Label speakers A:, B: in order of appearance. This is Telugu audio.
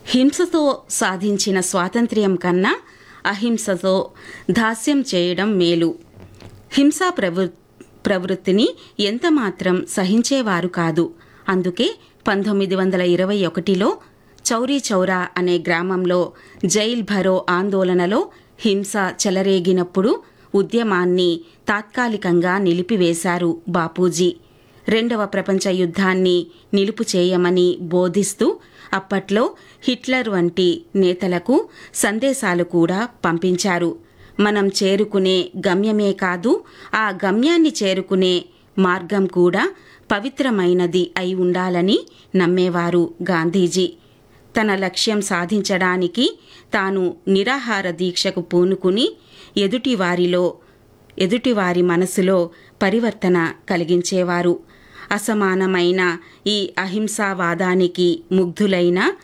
A: హింసతో సాధించిన స్వాతంత్ర్యం కన్నా అహింసతో దాస్యం చేయడం మేలు హింసా ప్రవృ ప్రవృత్తిని ఎంతమాత్రం సహించేవారు కాదు అందుకే పంతొమ్మిది వందల ఇరవై ఒకటిలో చౌరీ చౌరా అనే గ్రామంలో జైల్ భరో ఆందోళనలో హింస చెలరేగినప్పుడు ఉద్యమాన్ని తాత్కాలికంగా నిలిపివేశారు బాపూజీ రెండవ ప్రపంచ యుద్ధాన్ని నిలుపు చేయమని బోధిస్తూ అప్పట్లో హిట్లర్ వంటి నేతలకు సందేశాలు కూడా పంపించారు మనం చేరుకునే గమ్యమే కాదు ఆ గమ్యాన్ని చేరుకునే మార్గం కూడా పవిత్రమైనది అయి ఉండాలని నమ్మేవారు గాంధీజీ తన లక్ష్యం సాధించడానికి తాను నిరాహార దీక్షకు పూనుకుని ఎదుటివారిలో ఎదుటివారి మనసులో పరివర్తన కలిగించేవారు అసమానమైన ఈ అహింసావాదానికి ముగ్ధులైన